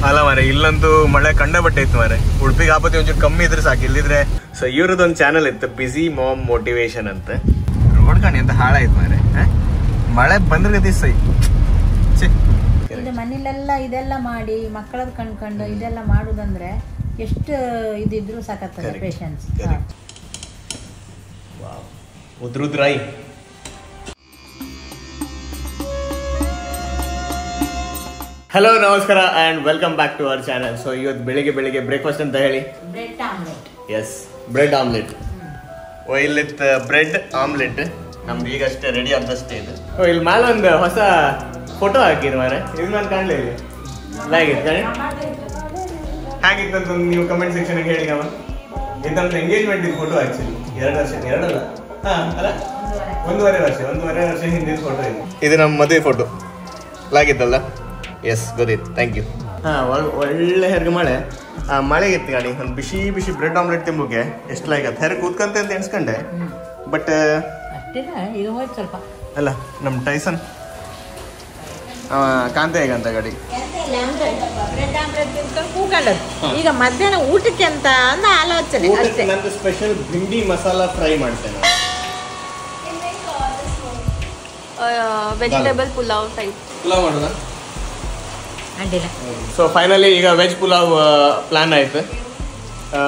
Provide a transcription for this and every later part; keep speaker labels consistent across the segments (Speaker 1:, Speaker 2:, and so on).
Speaker 1: ಅಲ್ಲ ಮಾರೆ ಇಲ್ಲಂತೂ ಮಳೆ ಕಂಡಬಟ್ಟೆ ಇತ್ತು ಮಾರೆ ಉಡುಪಿಗೆ ಆಪತ್ತಿ ಒಂಚೂರು ಕಮ್ಮಿ ಇದ್ರೆ ಸಾಕು ಇಲ್ಲಿದ್ರೆ ಸೊ ಇವ್ರದ್ದೊಂದು ಚಾನಲ್ ಇತ್ತು ಬಿಸಿ ಮಾಮ್ ಮೋಟಿವೇಶನ್ ಅಂತ ನೋಡ್ಕಣಿ ಅಂತ ಹಾಳಾಯ್ತು ಮಾರೆ ಹ? ಮಳೆ ಬಂದ್ರೆ ಗತಿ ಸೈ ಛೆ.
Speaker 2: ಇದು ಮನೇಲೆಲ್ಲ ಇದೆಲ್ಲ ಮಾಡಿ ಮಕ್ಕಳದ್ ಕಂಡ್ಕೊಂಡು ಇದೆಲ್ಲ ಮಾಡುದಂದ್ರೆ ಎಷ್ಟು ಇದಿದ್ರು ಸಾಕತ್ತದ
Speaker 1: Correct.
Speaker 2: Patience
Speaker 1: Correct. ಉದ್ರುದ್ರಾಯಿ ಹಲೋ ನಮಸ್ಕಾರ and welcome back to our channel so ಇವತ್ತು ಬೆಳಿಗ್ಗೆ ಬೆಳಿಗ್ಗೆ ಬ್ರೇಕ್ಫಾಸ್ಟ್ ಅಂತ ಹೇಳಿ
Speaker 2: bread omelette
Speaker 1: yes bread omelette oh ಇಲ್ಲಿ ಬ್ರೆಡ್ ಆಮ್ಲೆಟ್ ನಮ್ದು ಈಗಷ್ಟೇ ರೆಡಿ ಆದಷ್ಟೇ ಇದು ಓ ಇಲ್ಲಿ ಮೇಲೆ ಒಂದು ಹೊಸ ಫೋಟೋ ಹಾಕಿರ್ ಮಾರೆ ಇದು ನಾನು ಕಾಣಲೇ ಇಲ್ಲ ಹೇಗಿತ್ತು ಕಣೆ ಹೇಗಿತ್ತು ಅಂತ ಒಂದು ನೀವು ಕಮೆಂಟ್ ಸೆಕ್ಷನ್ ಹೇಳಿ ನಾವು ಇದಂತ ಎಂಗೇಜ್ಮೆಂಟ್ ಇದು ಫೋಟೋ ಆಕ್ಚುಲಿ ಎರಡು ವರ್ಷ ಎರಡಲ್ಲ ಹಾ ಅಲ್ಲ ಒಂದೂವರೆ ವರ್ಷ ಒಂದೂವರೆ ವರ್ಷ ಹಿಂದಿನ ಫೋಟೋ ಇದು ಇದು ನಮ್ಮ ಮದುವೆ ಫೋಟೋ ಲಾಗಿತ್ತಲ್ಲ ಎಸ್ ಗೊತ್ತಿತ್ತು ಥ್ಯಾಂಕ್ ಯು ಹಾ ಒಳ್ಳೆ ಹೆರ್ಗೆ ಮಳೆ ಆ ಮಳೆಗೆ ಇತ್ತು ಗಾಡಿ ಒಂದು ಬಿಸಿ ಬಿಸಿ ಬ್ರೆಡ್ ಆಮ್ಲೆಟ್ ತಿಂಬುಗೆ ಎಷ್ಟು ಲೈಕ್ ಅದು ಹೆರ್ ಕೂತ್ಕಂತೆ ಅಂತ ಎಣಿಸ್ಕೊಂಡೆ ಬಟ್
Speaker 2: ಅಷ್ಟೇನ ಈಗ ಹೋಯ್ತು ಸ್ವಲ್ಪ
Speaker 1: ಅಲ್ಲ ನಮ್ಮ ಟೈಸನ್ ಅವ ಕಾಂತ ಹೇಗಂತ ಗಾಡಿ
Speaker 2: ಬ್ರೆಡ್ ಆಮ್ಲೆಟ್ ತಿನ್ಕೊಂಡು ಕೂಗಲ್ಲದು ಈಗ ಮಧ್ಯಾಹ್ನ ಊಟಕ್ಕೆ ಅಂತ ಅಂದ ಆಲೋಚನೆ ಅಷ್ಟೇ
Speaker 1: ನಂದು ಸ್ಪೆಷಲ್ ಭಿಂಡಿ ಮಸಾಲ ಫ್ರೈ ಮಾಡ್ತೇನೆ
Speaker 3: ವೆಜಿಟೇಬಲ್ ಪುಲಾವ್ ಟೈಪ್
Speaker 1: ಪುಲಾವ್ ಮಾಡೋದಾ
Speaker 2: ಅಡ್ಡಿಲ್ಲ
Speaker 1: ಸೊ ಫೈನಲಿ ಈಗ ವೆಜ್ ಪುಲಾವ್ ಪ್ಲಾನ್ ಆಯ್ತು ಆ,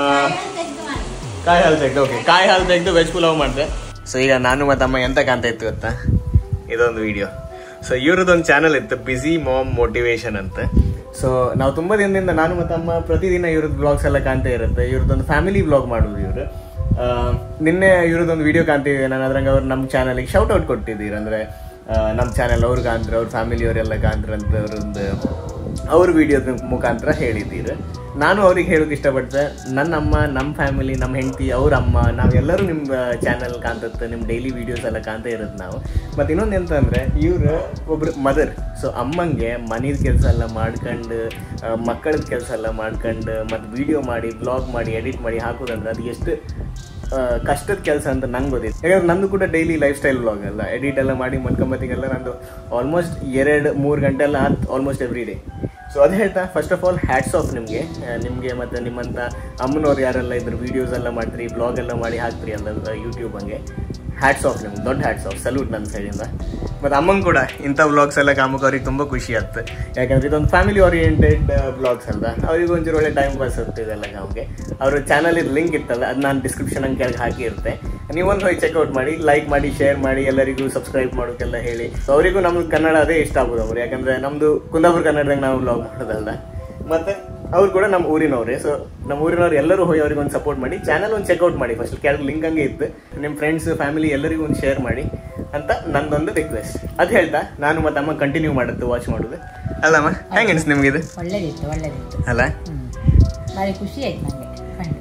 Speaker 1: ಕಾಯಿ ಹಾಲು ತೆಗ್ದು ಓಕೆ ಕಾಯಿ ಹಾಲು ತೆಗೆದು ವೆಜ್ ಪುಲಾವ್ ಮಾಡಿದೆ ಸೊ ಈಗ ನಾನು ಮತ್ತು ಅಮ್ಮ ಎಂತ ಕಾಣ್ತಾ ಇತ್ತು ಗೊತ್ತಾ ಇದೊಂದು ವಿಡಿಯೋ ಸೊ ಇವ್ರದ್ದೊಂದು ಚಾನಲ್ ಇತ್ತು ಬಿಸಿ ಮಾಮ್ ಮೋಟಿವೇಶನ್ ಅಂತ ಸೊ ನಾವು ತುಂಬ ದಿನದಿಂದ ನಾನು ಮತ್ತು ಅಮ್ಮ ಪ್ರತಿದಿನ ಇವ್ರದ್ದು ಬ್ಲಾಗ್ಸ್ ಎಲ್ಲ ಕಾಣ್ತಾ ಇರುತ್ತೆ ಇವ್ರದ್ದೊಂದು ಫ್ಯಾಮಿಲಿ ಬ್ಲಾಗ್ ಮಾಡೋದು ಇವರು ನಿನ್ನೆ ಇವ್ರದ್ದೊಂದು ವಿಡಿಯೋ ಕಾಣ್ತಿದ್ದೆ ನಾನು ಅದ್ರಂಗೆ ಅವ್ರು ನಮ್ಮ ಚಾನಲಿಗೆ ಶೌಟ್ ಔಟ್ ಕೊಟ್ಟಿದ್ದೀರಿ ಅಂದರೆ ನಮ್ಮ ಚಾನಲ್ ಅವ್ರು ಕಾಣ್ತಾರೆ ಅವ್ರ ಫ್ಯಾಮಿಲಿಯವರೆಲ್ಲ ಕಾಣ್ತಾರೆ ಅಂತ ಅವರೊಂದು ಅವ್ರ ವಿಡಿಯೋದ ಮುಖಾಂತರ ಹೇಳಿದ್ದೀರಿ ನಾನು ಅವ್ರಿಗೆ ಹೇಳೋಕೆ ಇಷ್ಟಪಡ್ತೆ ನನ್ನ ಅಮ್ಮ ನಮ್ಮ ಫ್ಯಾಮಿಲಿ ನಮ್ಮ ಹೆಂಡತಿ ಅವ್ರ ಅಮ್ಮ ನಾವೆಲ್ಲರೂ ನಿಮ್ಮ ಚಾನಲ್ ಕಾಣ್ತತ್ತೆ ನಿಮ್ಮ ಡೈಲಿ ವೀಡಿಯೋಸ್ ಎಲ್ಲ ಕಾಣ್ತಾ ಇರುತ್ತೆ ನಾವು ಮತ್ತು ಇನ್ನೊಂದು ಎಂತ ಅಂದರೆ ಇವರು ಒಬ್ರು ಮದರ್ ಸೊ ಅಮ್ಮಂಗೆ ಮನೇದ ಕೆಲಸ ಎಲ್ಲ ಮಾಡ್ಕೊಂಡು ಮಕ್ಕಳದ ಕೆಲಸ ಎಲ್ಲ ಮಾಡ್ಕೊಂಡು ಮತ್ತು ವಿಡಿಯೋ ಮಾಡಿ ಬ್ಲಾಗ್ ಮಾಡಿ ಎಡಿಟ್ ಮಾಡಿ ಹಾಕೋದಂದ್ರೆ ಅದು ಎಷ್ಟು ಆ, ಕಷ್ಟದ ಕೆಲಸ ಅಂತ ನಂಗೆ ಗೊತ್ತಿತ್ತು ಯಾಕಂದ್ರೆ ನಂದು ಕೂಡ ಡೈಲಿ ಲೈಫ್ ಸ್ಟೈಲ್ ಬ್ಲಾಗ್ ಎಲ್ಲ ಎಡಿಟ್ ಎಲ್ಲ ಮಾಡಿ ಮನ್ಕೊಂಬತ್ತಿಗೆಲ್ಲ ನಂದು ಆಲ್ಮೋಸ್ಟ್ ಎರಡು ಮೂರು ಗಂಟೆ ಎಲ್ಲ ಆತ್ ಆಲ್ಮೋಸ್ಟ್ ಎವ್ರಿ ಡೇ ಸೊ ಅದು ಹೇಳ್ತಾ first of all hats off ನಿಮಗೆ ನಿಮಗೆ ಮತ್ತು ನಿಮ್ಮಂಥ ಅಮ್ಮನವ್ರು ಯಾರೆಲ್ಲ ಇದ್ರ ವೀಡಿಯೋಸ್ ಎಲ್ಲ ಮಾಡ್ತೀರಿ ಬ್ಲಾಗ್ ಎಲ್ಲ ಮಾಡಿ ಹಾಕ್ತೀರಿ ಅಲ್ಲ ಯೂಟ್ಯೂಬ್ ಹಂಗೆ ಹ್ಯಾಟ್ಸ್ ಆಫ್ ನಿಮ್ಗೆ ದೊಡ್ಡ ಹ್ಯಾಟ್ಸ್ ಆಫ್ ಸಲ್ಯೂಟ್ ನನ್ನ ಸೈಡಿಂದ ಮತ್ತು ಅಮ್ಮಂಗೆ ಕೂಡ ಇಂಥ ವ್ಲಾಗ್ಸ್ ಎಲ್ಲ ಕಾಮಕ್ಕೆ ಅವ್ರಿಗೆ ತುಂಬ ಖುಷಿ ಆಯ್ತು ಯಾಕಂದ್ರೆ ಇದೊಂದು ಫ್ಯಾಮಿಲಿ ಓರಿಯೆಂಟೆಡ್ ಬ್ಲಾಗ್ಸ್ ಅಲ್ಲ ಅವ್ರಿಗೆ ಒಂಚೂರು ಒಳ್ಳೆ ಟೈಮ್ ಪಾಸ್ ಆಗ್ತಿದೆಲ್ಲ ಕಾಮ್ಗೆ ಅವ್ರ ಚಾನಲ್ ಲಿಂಕ್ ಇತ್ತಲ್ಲ ಅದು ನಾನು ಡಿಸ್ಕ್ರಿಪ್ಷನ್ ಹಂಗೆ ಕೆಳಗೆ ಹಾಕಿರುತ್ತೆ ನೀವೊಂದು ಹೋಗಿ ಚೆಕ್ಔಟ್ ಮಾಡಿ ಲೈಕ್ ಮಾಡಿ ಶೇರ್ ಮಾಡಿ ಎಲ್ಲರಿಗೂ ಸಬ್ಸ್ಕ್ರೈಬ್ ಮಾಡೋಕ್ಕೆಲ್ಲ ಹೇಳಿ ಸೊ ಅವರಿಗೂ ನಮ್ಗೆ ಕನ್ನಡ ಅದೇ ಇಷ್ಟ ಆಗೋದು ಅವ್ರು ಯಾಕಂದ್ರೆ ನಮ್ಮದು ಕುಂದಾಪುರ ಕನ್ನಡದಾಗ ನಾವು ಬ್ಲಾಗ್ ಮಾಡೋದಲ್ಲ ಮತ್ತೆ ಅವ್ರು ಕೂಡ ನಮ್ಮ ಊರಿನವ್ರೆ ಸೊ ನಮ್ಮ ಊರಿನವ್ರು ಎಲ್ಲರೂ ಹೋಗಿ ಅವ್ರಿಗೆ ಒಂದು ಸಪೋರ್ಟ್ ಮಾಡಿ ಚಾನಲ್ ಒಂದು ಚೆಕ್ಔಟ್ ಮಾಡಿ ಫಸ್ಟ್ ಕೆಳಗೆ ಲಿಂಕ್ ಹಂಗೆ ಇತ್ತು ನಿಮ್ಮ ಫ್ರೆಂಡ್ಸ್ ಫ್ಯಾಮಿಲಿ ಎಲ್ಲರಿಗೂ ಒಂದು ಶೇರ್ ಮಾಡಿ ಅಂತ ನಂದೊಂದು ರಿಕ್ವೆಸ್ಟ್ ಅದು ಹೇಳ್ತಾ ನಾನು ಮತ್ತೆ ಅಮ್ಮ ಕಂಟಿನ್ಯೂ ಮಾಡುತ್ತೆ ವಾಚ್ ಮಾಡೋದು ಅಲ್ಲಮ್ಮ ಹೆಂಗೆ ಅನಿಸ್ತು ನಿಮ್ಗೆ ಇದು
Speaker 2: ಒಳ್ಳೇದಿತ್ತು ಒಳ್ಳೇದಿತ್ತು
Speaker 1: ಅಲ್ಲ
Speaker 2: ಹ್ಮ್ ಭಾರಿ ಖುಷಿ ಆಯ್ತು ನನಗೆ ಕಂಡು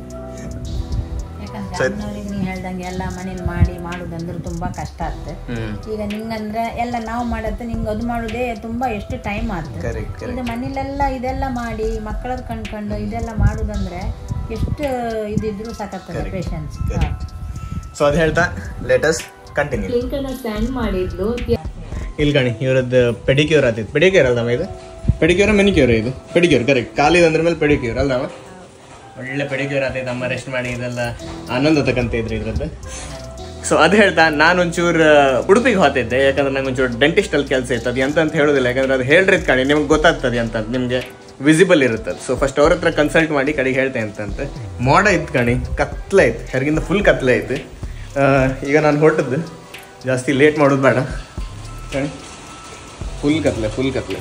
Speaker 2: ಯಾಕಂದ್ರೆ
Speaker 1: ಸರಿ.
Speaker 2: ಅಮ್ಮನವ್ರಿಗೆ ನೀವು ಹೇಳ್ದಂಗೆ ಎಲ್ಲ ಮನೇಲಿ ಮಾಡಿ ಮಾಡುದಂದ್ರೆ ತುಂಬಾ ಕಷ್ಟ ಆಗ್ತದೆ
Speaker 1: ಹ್ಮ್
Speaker 2: ಈಗ ನಿಂಗಂದ್ರೆ ಎಲ್ಲ ನಾವು ಮಾಡತ್ತೆ ನಿಂಗೆ ಅದು ಮಾಡೋದೇ ತುಂಬಾ ಎಷ್ಟು ಟೈಮ್ ಆಗ್ತದೆ
Speaker 1: ಕರೆಕ್ಟ್ ಕರೆಕ್ಟ್
Speaker 2: ಇದು ಮನೇಲೆಲ್ಲ ಇದೆಲ್ಲ ಮಾಡಿ ಮಕ್ಕಳದ್ ಕಂಡ್ಕೊಂಡು ಇದೆಲ್ಲ ಮಾಡುದಂದ್ರೆ ಎಷ್ಟು ಇದಿದ್ರು ಸಾಕತ್ತದ
Speaker 1: Correct.
Speaker 2: Patience
Speaker 1: Correct. ಸೊ ಅದು ಹೇಳ್ತಾ ಲೆಟಸ್ ಕಂಟಿನ್ಯೂ
Speaker 3: ಲಿಂಕ್ ಅನ್ನ ಸೆಂಡ್ ಮಾಡಿದ್ಲು
Speaker 1: ಇಲ್ಲಿ ಕಾಣಿ ಇವರದ್ದು ಪೆಡಿಕ್ಯೂರ್ ಆತಿತ್ತು ಪೆಡಿಕ್ಯೂರ್ ಅಲ್ದಮ್ಮ ಇದು ಪೆಡಿಕ್ಯೂರ್ ಮೆನಿಕ್ಯೂರ್ ಇದು ಪೆಡಿಕ್ಯೂರ್ ಕರೆಕ್ಟ್ ಕಾಲಿದ ಅಂದ್ರ ಮೇಲೆ ಪೆಡಿಕ್ಯೂರ್ ಅಲ್ದಮ್ಮ ಒಳ್ಳೆ ಪೆಡಿಕ್ಯೂರ್ ಆತೈತೆ ಅಮ್ಮ ರೆಸ್ಟ್ ಮಾಡಿ ಇದೆಲ್ಲ ಆನಂದ ತಕಂತ ಇದ್ರಿ ಇದ್ರದ್ದು ಸೊ ಅದು ಹೇಳ್ತಾ ನಾನು ಒಂಚೂರು ಉಡುಪಿಗೆ ಹೋಗ್ತಿದ್ದೆ ಯಾಕಂದ್ರೆ ನಂಗೆ ಒಂಚೂರು ಡೆಂಟಿಸ್ಟ್ ಅಲ್ಲಿ ಕೆಲಸ ಇತ್ತು ಅದು ಎಂತ ಅಂತ ಹೇಳೋದಿಲ್ಲ ಯಾಕಂದ್ರೆ ಅದು ಹೇಳ್ರಿದ್ ಕಾಣಿ ನಿಮ್ಗೆ ಗೊತ್ತಾಗ್ತದೆ ಅಂತ ನಿಮಗೆ ವಿಸಿಬಲ್ ಇರುತ್ತೆ ಸೊ ಫಸ್ಟ್ ಅವ್ರ ಹತ್ರ ಕನ್ಸಲ್ಟ್ ಮಾಡಿ ಕಡೆಗೆ ಹೇಳ್ತೆ ಅಂತಂತ ಮೋಡ ಇತ್ತು ಕಣಿ ಕತ್ಲೆ ಐತೆ ಹೊರಗಿಂದ ಫುಲ್ ಕತ್ಲೆ ಐತೆ ಆ, ಈಗ ನಾನು ಹೊರಟದ್ದು ಜಾಸ್ತಿ ಲೇಟ್ ಮಾಡೋದು ಬೇಡ ಕಣಿ ಫುಲ್ ಕತ್ಲೆ ಫುಲ್ ಕತ್ಲೆ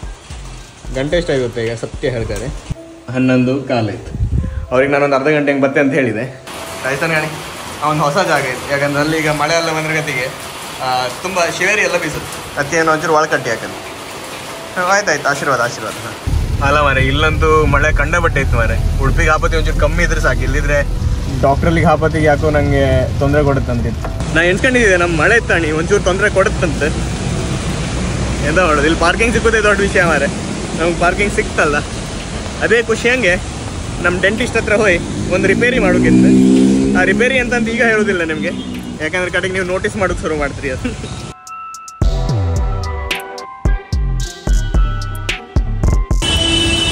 Speaker 1: ಗಂಟೆ ಎಷ್ಟಾಗುತ್ತೆ ಈಗ ಸತ್ಯ ಹೇಳ್ತಾರೆ ಹನ್ನೊಂದು ಕಾಲಾಯ್ತು ಅವ್ರಿಗೆ ನಾನೊಂದು ಅರ್ಧ ಗಂಟೆ ಹಂಗೆ ಬತ್ತೆ ಅಂತ ಹೇಳಿದೆ ಆಯ್ತಾನೆ ಗಾಣಿ ಅವನು ಹೊಸ ಜಾಗ ಇತ್ತು ಯಾಕಂದ್ರೆ ಅಲ್ಲಿ ಈಗ ಮಳೆ ಎಲ್ಲ ಬಂದ್ರೆ ಗತಿಗೆ ತುಂಬ ಶಿವೇರಿ ಎಲ್ಲ ಬೀಸುತ್ತೆ ಅತ್ತೇನು ಒಂಚೂರು ಒಳಕಟ್ಟಿ ಯಾಕಂದ್ರೆ ಆಯ್ತಾಯ್ತು ಆಶೀರ್ವಾದ ಆಶೀರ್ವಾದ ಹಾಂ ಅಲ್ಲ ಮಾರೆ ಇಲ್ಲಂತೂ ಮಳೆ ಕಂಡಬಟ್ಟೆ ಇತ್ತು ಮಾರೆ ಉಡುಪಿಗೆ ಆಪತ್ತಿ ಒಂಚೂರು ಕಮ್ಮಿ ಇದ್ರೆ ಸಾಕು ಇಲ್ಲಿದ್ರೆ ಡಾಕ್ಟ್ರಲ್ಲಿಗೆ ಆಪತ್ತಿಗೆ ಯಾಕೋ ನನಗೆ ತೊಂದರೆ ಕೊಡುತ್ತಂತಿತ್ತು ನಾ ಎಣ್ಸ್ಕೊಂಡಿದ್ದೆ ನಮ್ಮ ಮಳೆ ಇತ್ತಾಣಿ ಒಂಚೂರು ತೊಂದರೆ ಕೊಡುತ್ತಂತೆ ಎಂತ ಮಾಡೋದು ಇಲ್ಲಿ ಪಾರ್ಕಿಂಗ್ ಸಿಕ್ಕೋದೇ ದೊಡ್ಡ ವಿಷಯ ಮಾರೆ ನಮ್ಗೆ ಪಾರ್ಕಿಂಗ್ ಸಿಕ್ತಲ್ಲ ಅದೇ ಖುಷಿ ಹಂಗೆ ನಮ್ಮ ಡೆಂಟಿಸ್ಟ್ ಹತ್ರ ಹೋಗಿ ಒಂದು ರಿಪೇರಿ ಮಾಡೋಕ್ಕಿಂತ ಆ ರಿಪೇರಿ ಅಂತಂತ ಈಗ ಹೇಳೋದಿಲ್ಲ ನಿಮಗೆ ಯಾಕಂದ್ರೆ ಕಡೆಗೆ ನೀವು ನೋಟಿಸ್ ಮಾಡೋಕೆ ಶುರು ಮಾಡ್ತೀರಿ ಅದು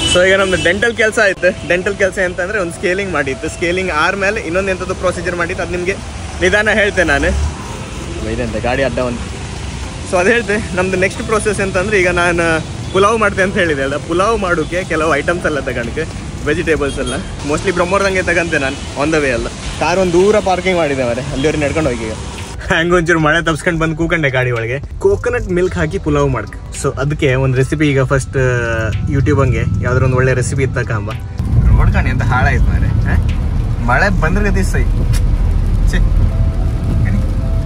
Speaker 1: ಸೊ ಈಗ ನಮ್ದು ಡೆಂಟಲ್ ಕೆಲಸ ಆಯ್ತು ಡೆಂಟಲ್ ಕೆಲಸ ಅಂತಂದ್ರೆ ಒಂದು ಸ್ಕೇಲಿಂಗ್ ಮಾಡಿತ್ತು ಸ್ಕೇಲಿಂಗ್ ಆದ್ಮೇಲೆ ಇನ್ನೊಂದು ಎಂಥದ್ದು ಪ್ರೊಸೀಜರ್ ಮಾಡಿತ್ತು ಅದು ನಿಮಗೆ ನಿಧಾನ ಹೇಳ್ತೆ ನಾನು ಇದೆಂತ ಗಾಡಿ ಅಡ್ಡ ಒಂದು ಸೊ ಅದು ಹೇಳ್ತೆ ನಮ್ದು ನೆಕ್ಸ್ಟ್ ಪ್ರೊಸೆಸ್ ಅಂತಂದ್ರೆ ಈಗ ನಾನು ಪುಲಾವ್ ಮಾಡ್ತೆ ಅಂತ ಹೇಳಿದೆ ಅಲ್ಲ ಪುಲಾವ್ ಮಾಡೋಕ್ಕೆ ಕೆಲವು ಐಟಮ್ಸ್ ಎಲ್ಲ ತಗೊಂಡ್ಕೆ ವೆಜಿಟೇಬಲ್ಸ್ ಎಲ್ಲ ಮೋಸ್ಟ್ಲಿ ಬ್ರಹ್ಮೋರ್ದಂಗೆ ತಗಂತೆ ನಾನು ಆನ್ ದ ವೇ ಅಲ್ಲ ಕಾರ್ ಒಂದು ದೂರ ಪಾರ್ಕಿಂಗ್ ಮಾಡಿದೆ ಅವರೇ ಅಲ್ಲಿವರೆಗೆ ನಡ್ಕೊಂಡು ಹೋಗಿ ಈಗ ಹಂಗ ಒಂಚೂರು ಮಳೆ ತಪ್ಸ್ಕೊಂಡು ಬಂದು ಕೂಕಂಡೆ ಗಾಡಿ ಒಳಗೆ ಕೋಕೋನಟ್ ಮಿಲ್ಕ್ ಹಾಕಿ ಪುಲಾವ್ ಮಾಡ್ಕ ಸೊ ಅದಕ್ಕೆ ಒಂದು ರೆಸಿಪಿ ಈಗ ಫಸ್ಟ್ ಯೂಟ್ಯೂಬ್ ಹಂಗೆ ಯಾವ್ದಾರ ಒಂದು ಒಳ್ಳೆ ರೆಸಿಪಿ ಇತ್ತಕಂಬ ನೋಡ್ಕೊಂಡು ಎಂತ ಹಾಳಾಯ್ತು ಮಾರೆ ಹ? ಮಳೆ ಬಂದ್ರೆ ಗತಿ ಸೈ ಛೆ. ಏನಿ?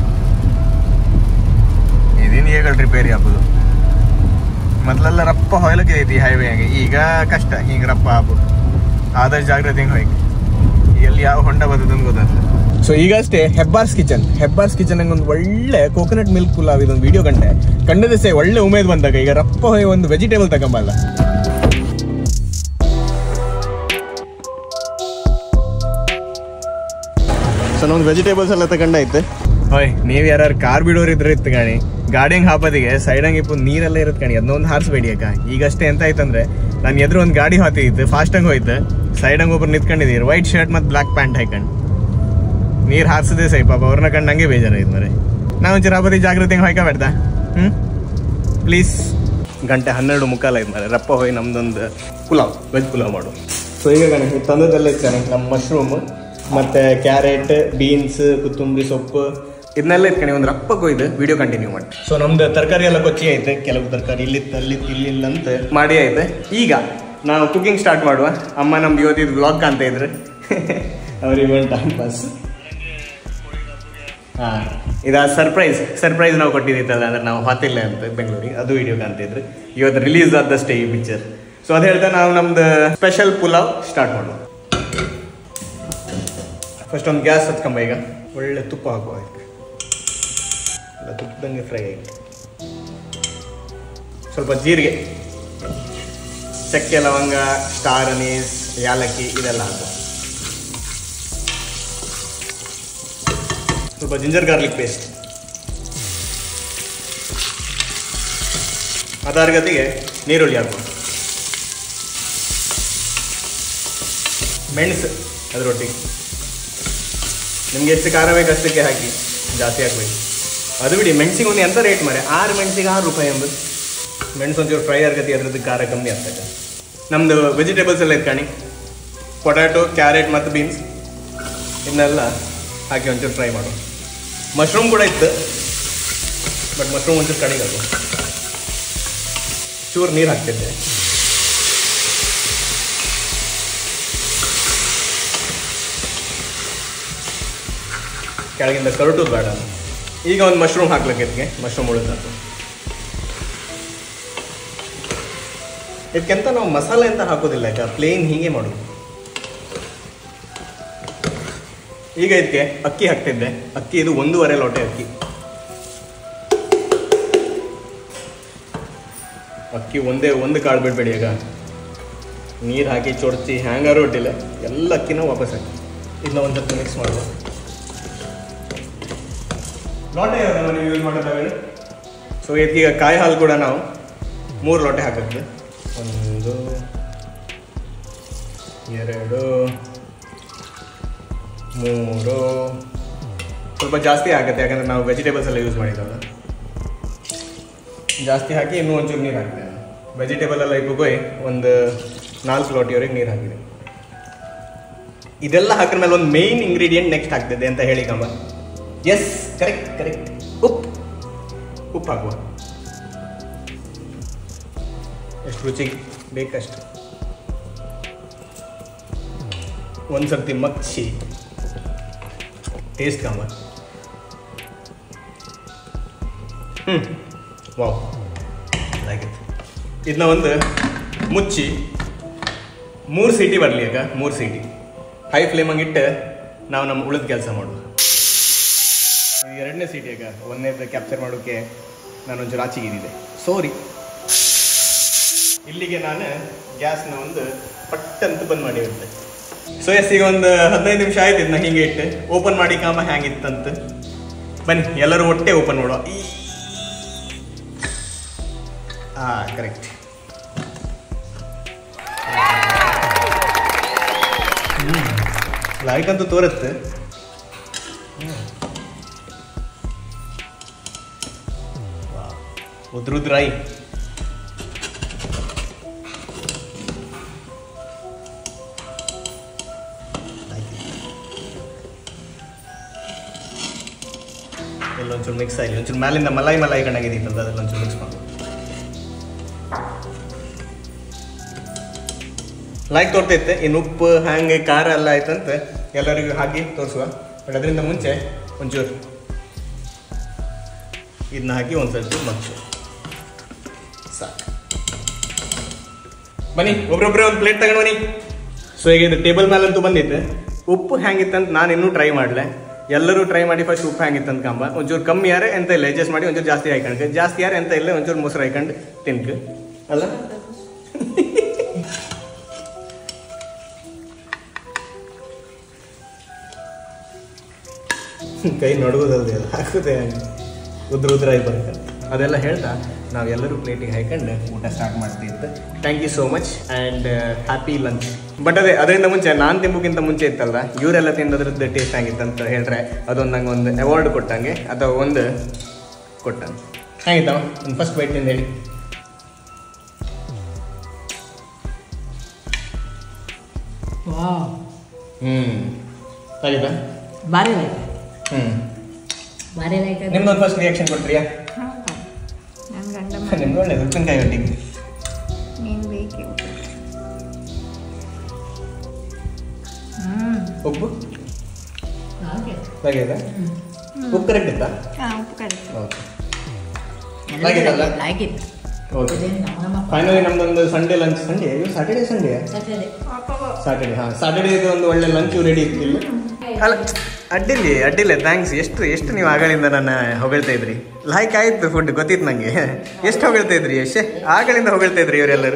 Speaker 1: ಇದೇನು ಹೇಗಲ್ ರಿಪೇರಿ ಹಾಕೋದು ಮೊದಲೆಲ್ಲ ರಪ್ಪ ಹೊಯ್ಲಕ್ಕೆ ಐತಿ ಹೈವೇಗೆ ಈಗ ಕಷ್ಟ ಹಿಂಗೆ ರಪ್ಪ ಹಾಕು ಆದಷ್ಟು ಜಾಗ್ರತೆ ಹಿಂಗೆ ಹೋಗಿ ಎಲ್ಲಿ ಯಾವ ಹೊಂಡ ಬರ್ತದಂತ ಗೊತ್ತಾಗ್ತದೆ ಸೊ ಈಗಷ್ಟೇ ಹೆಬ್ಬಾರ್ಸ್ ಕಿಚನ್ ಹೆಬ್ಬಾರ್ಸ್ ಕಿಚನ್ ಒಂದು ಒಳ್ಳೆ ಕೋಕೋನಟ್ ಮಿಲ್ಕ್ ಪುಲಾವ್ ಇದೊಂದು ವಿಡಿಯೋ ಕಂಡೆ ಕಂಡದ ಸೇ ಒಳ್ಳೆ ಉಮೇದ್ ಬಂದಾಗ ಈಗ ರಪ್ಪ ಹೋಗಿ ಒಂದು ವೆಜಿಟೇಬಲ್ ತಗೊಂಬಲ್ಲ ಸೊ ನಮ್ದು ವೆಜಿಟೇಬಲ್ಸ್ ಎಲ್ಲ ತಗೊಂಡೈತೆ ಹೋಯ್ ನೀವು ಯಾರು ಕಾರ್ ಬಿಡೋರು ಇದ್ರೆ ಇತ್ತು ಗಾಡಿ ಗಾಡಿ ಹಂಗೆ ಹಾಕೋದಿಗೆ ಸೈಡ್ ಹಂಗೆ ಇಪ್ಪು ನೀರೆಲ್ಲ ಇರುತ್ತೆ ಕಣಿ ಅದನ್ನೊಂದು ಹಾರಿಸ್ಬೇಡಿ ಅಕ್ಕ ಈಗಷ್ಟೇ ಎಂತ ಆಯ್ತಂದ್ರೆ ನಾನು ಎದುರು ಒಂದು ಗಾಡಿ ಹಾತಿತ್ತು ಫಾಸ್ಟ್ ಹಂಗೆ ಹೋಯ್ತು ಸೈಡ್ ಹಂಗೆ ಒಬ್ರು ನಿಂತ್ಕೊಂಡಿದ್ದೀರಿ ವೈಟ್ ಶರ್ಟ್ ಮತ್ತು ಬ್ಲಾಕ್ ಪ್ಯಾಂಟ್ ಹಾಕೊಂಡು ನೀರು ಹಾರಿಸದೆ ಸೈ ಪಾಪ ಅವ್ರನ್ನ ಕಂಡು ಹಂಗೆ ಬೇಜಾರಾಯ್ತು ಮರೆ ನಾವು ಒಂಚೂರು ಆ ಬದಿ ಜಾಗೃತಿ ಹಂಗೆ ಹೋಯ್ಕೋಬೇಡ್ದ ಹ್ಞೂ ಪ್ಲೀಸ್ ಗಂಟೆ ಹನ್ನೆರಡು ಮುಕ್ಕಾಲ ಆಯ್ತು ಮರೆ ರಪ್ಪ ಹೋಗಿ ನಮ್ದೊಂದು ಪುಲಾವ್ ವೆಜ್ ಪುಲಾವ್ ಮಾಡು ಸೊ ಈಗ ಗಣೇಶ್ ತಂದದೆಲ್ಲ ಇತ್ತು ನಮ್ಮ ಮಶ್ರೂಮ್ ಮತ್ತೆ ಕ್ಯಾರೆಟ್ ಬೀನ್ಸ್ ಕೊತ್ತಂಬರಿ ಸೊಪ್ಪು ಇದನ್ನೆಲ್ಲ ಇಟ್ಕಣಿ ಒಂದು ರಪ್ಪ ಕೊಯ್ದು ವಿಡಿಯೋ ಕಂಟಿನ್ಯೂ ಮಾಡಿ ಸೊ ನಮ್ದು ತರಕಾರಿ ಎಲ್ಲ ಕೊಚ್ಚಿ ಐತೆ ಕೆಲವು ತರಕಾರಿ ಇಲ್ಲಿತ್ತು ಅಲ್ಲಿತ್ತು ಇಲ್ಲಿಲ್ಲ ಅಂತ ಮಾಡಿ ಐತೆ ಈಗ ನಾವು ಕುಕಿಂಗ್ ಸ್ಟಾರ್ಟ್ ಮಾಡುವ ಅಮ್ಮ ನಮ್ದು ಇವತ್ತಿದ್ದು ಬ್ಲಾಗ್ ಕಾಣ್ತಾ ಇದ್ರು ಅವ್ರಿಗೆ ಒಂದು ಟೈಮ್ ಪಾಸ್ ಹಾಂ ಇದು ಸರ್ಪ್ರೈಸ್ ಸರ್ಪ್ರೈಸ್ ನಾವು ಕೊಟ್ಟಿದ್ದಿತ್ತಲ್ಲ ಅಂದ್ರೆ ನಾವು ಹೊತ್ತಿಲ್ಲ ಅಂತ ಬೆಂಗಳೂರಿಗೆ ಅದು ವಿಡಿಯೋ ಕಾಣ್ತಿದ್ರು ಇವತ್ತು ರಿಲೀಸ್ ಆದಷ್ಟೇ ಈ ಪಿಕ್ಚರ್ ಸೊ ಅದು ಹೇಳ್ತಾ ನಾವು ನಮ್ದು ಸ್ಪೆಷಲ್ ಪುಲಾವ್ ಸ್ಟಾರ್ಟ್ ಮಾಡುವ ಫಸ್ಟ್ ಒಂದು ಗ್ಯಾಸ್ ಹತ್ಕೊಂಬ ಈಗ ಒಳ್ಳೆ ತುಪ್ಪ ಹಾಕುವ ಅದಕ್ಕೆ ಎಲ್ಲ ತುಪ್ಪದಂಗೆ ಫ್ರೈ ಆಗಿ ಸ್ವಲ್ಪ ಜೀರಿಗೆ ಚಕ್ಕೆ ಲವಂಗ ಸ್ಟಾರ್ ಅನೀಸ್ ಯಾಲಕ್ಕಿ ಇದೆಲ್ಲ ಹಾಕುವ ಸ್ವಲ್ಪ ಜಿಂಜರ್ ಗಾರ್ಲಿಕ್ ಪೇಸ್ಟ್ ಅದಾರ ಗತಿಗೆ ನೀರುಳ್ಳಿ ಹಾಕುವ ಮೆಣಸು ಅದರೊಟ್ಟಿಗೆ ನಿಮ್ಗೆ ಎಷ್ಟು ಖಾರ ಬೇಕು ಅಷ್ಟಕ್ಕೆ ಹಾಕಿ ಜಾಸ್ತಿ ಹಾಕ್ಬೇಕು ಅದು ಬಿಡಿ ಮೆಣಸಿಗೆ ಒಂದು ಎಂತ ರೇಟ್ ಮಾರೆ ಆರು ಮೆಣಸಿಗೆ ಆರು ರೂಪಾಯಿ ಎಂಬುದು ಮೆಣಸು ಒಂಚೂರು ಫ್ರೈ ಆಗತಿ ಅದ್ರದ್ದು ಖಾರ ಕಮ್ಮಿ ಆಗ್ತದೆ ನಮ್ಮದು ವೆಜಿಟೇಬಲ್ಸ್ ಎಲ್ಲ ಇಟ್ಕಣಿ ಪೊಟ್ಯಾಟೊ ಕ್ಯಾರೆಟ್ ಮತ್ತು ಬೀನ್ಸ್ ಇದನ್ನೆಲ್ಲ ಹಾಕಿ ಒಂಚೂರು ಫ್ರೈ ಮಾಡು ಮಶ್ರೂಮ್ ಕೂಡ ಇತ್ತು ಬಟ್ ಮಶ್ರೂಮ್ ಒಂಚೂರು ಕಡಿಗೆ ಅದು ಚೂರು ನೀರು ಹಾಕ್ತಿದ್ದೆ ಕೆಳಗಿಂದ ಕರಟು ಬೇಡ ಈಗ ಒಂದು ಮಶ್ರೂಮ್ ಹಾಕ್ಲಿಕ್ಕೆ ಇದಕ್ಕೆ ಮಶ್ರೂಮ್ ಉಳಿದಾತು ಇದಕ್ಕೆಂತ ನಾವು ಮಸಾಲೆ ಅಂತ ಹಾಕೋದಿಲ್ಲ ಈಗ ಪ್ಲೇನ್ ಹೀಗೆ ಮಾಡೋದು ಈಗ ಇದಕ್ಕೆ ಅಕ್ಕಿ ಹಾಕ್ತಿದ್ದೆ ಅಕ್ಕಿ ಇದು ಒಂದೂವರೆ ಲೋಟೆ ಅಕ್ಕಿ ಅಕ್ಕಿ ಒಂದೇ ಒಂದು ಕಾಳು ಬಿಡಬೇಡಿ ಈಗ ನೀರು ಹಾಕಿ ಚೊಡ್ಸಿ ಹ್ಯಾಂಗಾರು ಒಟ್ಟಿಲ್ಲ ಎಲ್ಲ ಅಕ್ಕಿನ ವಾಪಸ್ ಹಾಕಿ ಇದನ್ನ ಒಂದು ಸ್ವಲ್ಪ ಮಿಕ್ಸ್ ಮಾಡುವ ಲೋಟೆ ಯಾವ್ದು ನೀವು ಯೂಸ್ ಮಾಡೋದಾಗಲಿ ಸೊ ಇದಕ್ಕೀಗ ಕಾಯಿ ಹಾಲು ಕೂಡ ನಾವು ಮೂರು ಲೋಟೆ ಹಾಕಕ್ಕೆ ಒಂದು ಎರಡು ಮೂರು ಸ್ವಲ್ಪ ಜಾಸ್ತಿ ಆಗುತ್ತೆ ಯಾಕಂದ್ರೆ ನಾವು ವೆಜಿಟೇಬಲ್ಸ್ ಎಲ್ಲ ಯೂಸ್ ಮಾಡಿದ್ದಲ್ಲ ಜಾಸ್ತಿ ಹಾಕಿ ಇನ್ನೂ ಒಂಚೂರು ನೀರು ಹಾಕಿದೆ ವೆಜಿಟೇಬಲ್ ಎಲ್ಲ ಇಬ್ಬಗೋಯ್ ಒಂದು ನಾಲ್ಕು ಲೋಟಿಯವರೆಗೆ ನೀರು ಹಾಕಿದೆ ಇದೆಲ್ಲ ಹಾಕಿದ ಮೇಲೆ ಒಂದು ಮೇನ್ ಇಂಗ್ರೀಡಿಯೆಂಟ್ ನೆಕ್ಸ್ಟ್ ಆಗ್ತಿದೆ ಅಂತ ಹೇಳಿ ಕಮ್ಮ ಎಸ್ ಕರೆಕ್ಟ್ ಕರೆಕ್ಟ್ ಉಪ್ಪು ಉಪ್ಪು ಹಾಕುವ ಎಷ್ಟು ರುಚಿಗೆ ಬೇಕಷ್ಟು ಒಂದು ಸರ್ತಿ ಮಚ್ಚಿ ಟೇಸ್ಟ್ ಕಾಮ ಹ್ಞೂ ವಾವ್ ಲೈಕ್ ಇಟ್ ಇದನ್ನ ಒಂದು ಮುಚ್ಚಿ ಮೂರು ಸೀಟಿ ಬರಲಿ ಆಗ ಮೂರು ಸೀಟಿ ಹೈ ಫ್ಲೇಮಂಗೆ ಇಟ್ಟು ನಾವು ನಮ್ಮ ಉಳಿದ ಕೆಲಸ ಮಾಡೋದು ಇದು ಎರಡನೇ ಸೀಟಿ ಆಗ ಒಂದನೇದು ಕ್ಯಾಪ್ಚರ್ ಮಾಡೋಕ್ಕೆ ನಾನು ಒಂಚೂರು ಆಚೆಗಿದ್ದಿದೆ ಸಾರಿ ಇಲ್ಲಿಗೆ ನಾನು ಗ್ಯಾಸ್ನ ಒಂದು ಪಟ್ಟಂತ ಬಂದ್ ಮಾಡಿರುತ್ತೆ ಸೊ ಎಸ್ ಈಗ ಒಂದು ಹದಿನೈದು ನಿಮಿಷ ಆಯ್ತು ಇದನ್ನ ಹಿಂಗೆ ಇಟ್ಟು ಓಪನ್ ಮಾಡಿ ಕಾಮ ಹ್ಯಾಂಗಿತ್ತಂತ ಬನ್ನಿ ಎಲ್ಲರೂ ಒಟ್ಟೆ ಓಪನ್ ಮಾಡುವ ಈ ಹಾ ಕರೆಕ್ಟ್ ಲೈಕ್ ಅಂತೂ ತೋರುತ್ತೆ ಉದ್ರುದ್ರಾಯಿ ಎಲ್ಲೊಂಚೂರು ಮಿಕ್ಸ್ ಆಗಿ ಒಂಚೂರು ಮ್ಯಾಲಿಂದ ಮಲಾಯಿ ಮಲಾಯಿ ಕಂಡಾಗಿದ್ದೀತಲ್ಲ ಅದೆಲ್ಲ ಒಂಚೂರು ಮಿಕ್ಸ್ ಮಾಡಿ ಲೈಕ್ ತೋರ್ತೈತೆ ಇನ್ನು ಉಪ್ಪು ಹಾಗೆ ಖಾರ ಎಲ್ಲ ಆಯ್ತಂತ ಎಲ್ಲರಿಗೂ ಹಾಕಿ ತೋರಿಸುವ ಬಟ್ ಅದರಿಂದ ಮುಂಚೆ ಒಂಚೂರು ಇದನ್ನ ಹಾಕಿ ಒಂದು ಸ್ವಲ್ಪ ಮಗ್ಸು ಸಾಕು ಬನ್ನಿ ಒಬ್ರೊಬ್ರೆ ಒಂದು ಪ್ಲೇಟ್ ತಗೊಂಡು ಬನ್ನಿ ಸೊ ಈಗ ಇದು ಟೇಬಲ್ ಮೇಲಂತೂ ಬಂದಿತ್ತು ಉಪ್ಪು ಹೆಂಗಿತ್ತಂತ ನಾನು ಇನ್ನೂ ಟ್ರೈ ಮಾಡಲೆ ಎಲ್ಲರೂ ಟ್ರೈ ಮಾಡಿ ಫಸ್ಟ್ ಉಪ್ಪು ಹೆಂಗಿತ್ತಂತ ಕಂಬ ಒಂಚೂರು ಕಮ್ಮಿ ಯಾರೆ ಎಂತ ಇಲ್ಲ ಅಡ್ಜಸ್ಟ್ ಮಾಡಿ ಒಂಚೂರು ಜಾಸ್ತಿ ಹಾಕೊಂಡ್ಕೆ ಜಾಸ್ತಿ ಯಾರು ಎಂತ ಇಲ್ಲ ಒಂಚೂರು ಮೊಸರು ಹಾಕೊಂಡು ತಿನ್ಕ ಅಲ್ಲ ಕೈ ನಡುವುದಲ್ದೆ ಅದು ಹಾಕುದೇ ಉದ್ರ ಉದ್ರಾಗಿ ಬರುತ್ತೆ ಅದೆಲ್ಲ ಹೇಳ್ತಾ ನಾವೆಲ್ಲರೂ ಪ್ಲೇಟಿಗೆ ಹಾಕೊಂಡು ಊಟ ಸ್ಟಾರ್ಟ್ ಮಾಡ್ತಿತ್ತು thank you so much and happy lunch but ಅದೇ ಅದರಿಂದ ಮುಂಚೆ ನಾನು ತಿಂಬಕ್ಕಿಂತ ಮುಂಚೆ ಇತ್ತಲ್ಲ ಇವರೆಲ್ಲ ತಿಂದದ್ರದ್ದು ಟೇಸ್ಟ್ ಆಗಿತ್ತು ಅಂತ ಹೇಳಿದ್ರೆ ಅದೊಂದು ನಂಗೆ ಒಂದು ಅವಾರ್ಡ್ ಕೊಟ್ಟಂಗೆ ಅಥವಾ ಒಂದು ಕೊಟ್ಟಂಗೆ ಹೇಗಿತ್ತವ ಒಂದು ಫಸ್ಟ್ ಬೈಟ್ ತಿಂದು ಹೇಳಿ
Speaker 2: ವಾವ್
Speaker 1: ಹ್ಞೂ ಆಗಿತ್ತಾ
Speaker 2: ಭಾರಿ ಲೈಕ್
Speaker 1: ಹ್ಞೂ
Speaker 2: ಭಾರಿ ಲೈಕ್
Speaker 1: ನಿಮ್ದೊಂದು ಫಸ್ಟ್ ರಿಯಾಕ್ಷನ್ ಕೊಟ್ರಿಯಾ
Speaker 3: ನನ್ನ ಗಂಡ
Speaker 1: ನಿಮ್ದು ಒಳ್ಳೇದು ಉಪ್ಪಿನಕಾಯಿ ಒಟ್ಟಿಗೆ
Speaker 3: ನೀನು ಬೇಕೇ
Speaker 2: ಹ್ಮ್
Speaker 1: ಉಪ್ಪು
Speaker 2: ಹಾಗೆ
Speaker 1: ಹೇಗಿದೆ ಉಪ್ಪು ಕರೆಕ್ಟ್ ಇತ್ತಾ
Speaker 3: ಹಾಂ ಉಪ್ಪು ಕರೆಕ್ಟ್
Speaker 1: ಓಕೆ ಹಾಗಿತ್ತಲ್ಲ?
Speaker 2: ಲೈಕ್ ಇಟ್
Speaker 1: ಓಕೆ
Speaker 2: ಇದೇನು ನಮ್ಮ ನಮ್ಮ
Speaker 1: ಫೈನಲಿ ನಮ್ದೊಂದು ಸಂಡೇ ಲಂಚ್ ಸಂಡೇ ಇದು ಸ್ಯಾಟರ್ಡೇ ಸಂಡೇ
Speaker 2: Saturday.
Speaker 1: ಸ್ಯಾಟರ್ಡೇ ಹಾಂ ಸ್ಯಾಟರ್ಡೇ ಒಂದು ಒಳ್ಳೆ ಲಂಚ್ ರೆಡಿ ಇರ್ತಿಲ್ಲ ಅಲ್ಲ ಅಡ್ಡಿಲ್ಲ ಅಡ್ಡಿಲ್ಲ ಥ್ಯಾಂಕ್ಸ್ ಎಷ್ಟು ಎಷ್ಟು ನೀವು ಆಗಳಿಂದ ನನ್ನ ಹೊಗಳ್ತಾ ಇದ್ರಿ ಲೈಕ್ ಆಯ್ತು ಫುಡ್ ಗೊತ್ತಿತ್ತು ನನಗೆ ಎಷ್ಟು ಹೊಗಳ್ತಾ ಇದ್ರಿ ಎಷ್ಟೇ ಆಗಳಿಂದ ಹೊಗಳ್ತಾ ಇದ್ರಿ ಇವರೆಲ್ಲರೂ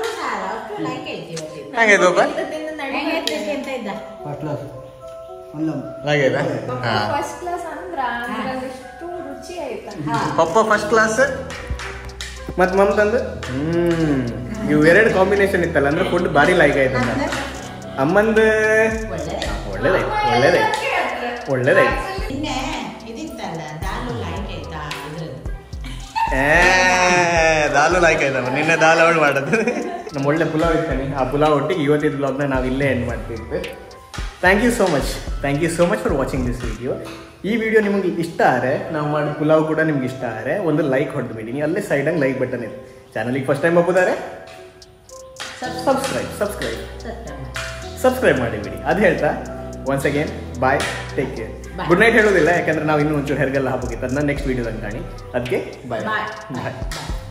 Speaker 1: ಹಾಗಾಯ್ತು ಒಬ್ಬ
Speaker 2: ಹೆಂಗೆ ಇರ್ತೈತಿ ಅಂತ ಇದ್ದ
Speaker 1: ಹಾಗಾಯ್ತಾ ಹಾಂ
Speaker 3: ಫಸ್ಟ್ ಕ್ಲಾಸ್ ಅಂದ್ರ ಅದ್ರಲ್ಲಿ ಎಷ್ಟು ರುಚಿ ಆಯ್ತಾ
Speaker 1: ಪಪ್ಪ ಫಸ್ಟ್ ಕ್ಲಾಸ್ ಮತ್ತು ಮಮ್ತಂದು ಹ್ಮ್ ಇವು ಎರಡು ಕಾಂಬಿನೇಷನ್ ಇತ್ತಲ್ಲ ಅಂದ್ರೆ ಫುಡ್ ಭಾರಿ ಲೈಕ್ ಆಯ್ತು ಅಂತ ಅಮ್ಮಂದು ಒಳ್ಳೇದಾಯ್ತು ಒಳ್ಳೇದಾಯ್ತು ಒಳ್ಳೇದಾಯ್ತು
Speaker 2: ನಿನ್ನೆ ಇದಿತ್ತಲ್ಲ ದಾಲು ಲೈಕ್ ಆಯ್ತಾ ಇದ್ರದ್ದು
Speaker 1: ಏ ದಾಲು ಲೈಕ್ ಆಯ್ತಮ್ಮ ನಿನ್ನೆ ದಾಲ್ ಅವಳು ಮಾಡೋದು ನಮ್ಮ ಒಳ್ಳೆ ಪುಲಾವ್ ಇರ್ತಾನೆ ಆ ಪುಲಾವ್ ಒಟ್ಟಿಗೆ ಇವತ್ತಿನ ಬ್ಲಾಗ್ನ ನಾವು ಇಲ್ಲೇ ಎಂಡ್ ಮಾಡ್ತಿದ್ವಿ thank you so much thank you so much for watching this video ಈ ವಿಡಿಯೋ ನಿಮಗೆ ಇಷ್ಟ ಆದರೆ ನಾವು ಮಾಡಿದ ಪುಲಾವ್ ಕೂಡ ನಿಮ್ಗೆ ಇಷ್ಟ ಆದರೆ ಒಂದು ಲೈಕ್ ಹೊಡೆದು ಬಿಡಿ ಅಲ್ಲೇ ಸೈಡಂಗೆ ಲೈಕ್ ಬಟನ್ ಇದೆ ಚಾನಲಿಗೆ ಫಸ್ಟ್ ಟೈಮ್ ಒಪ್ಪುತ್ತಾರೆ ಸಬ್ಸ್ಕ್ರೈಬ್ ಸಬ್ಸ್ಕ್ರೈಬ್ ಸಬ್ಸ್ಕ್ರೈಬ್ ಮಾಡಿಬಿಡಿ ಅದು ಹೇಳ್ತಾ once again bye take care
Speaker 2: Bye.
Speaker 1: Good night ಹೇಳೋದಿಲ್ಲ ಯಾಕಂದ್ರೆ ನಾವು ಇನ್ನೂ ಒಂಚೂರು ಹೆರ್ಗೆಲ್ಲ ಹಾಕೋಗಿತ್ತು ಅದನ್ನ ನೆಕ್ಸ್ಟ್ ವೀಡಿಯೋದಲ್ಲಿ ಕಾಣಿ ಅದಕ್ಕೆ ಬಾಯ್
Speaker 2: Bye.
Speaker 1: ಬಾಯ್
Speaker 2: Bye.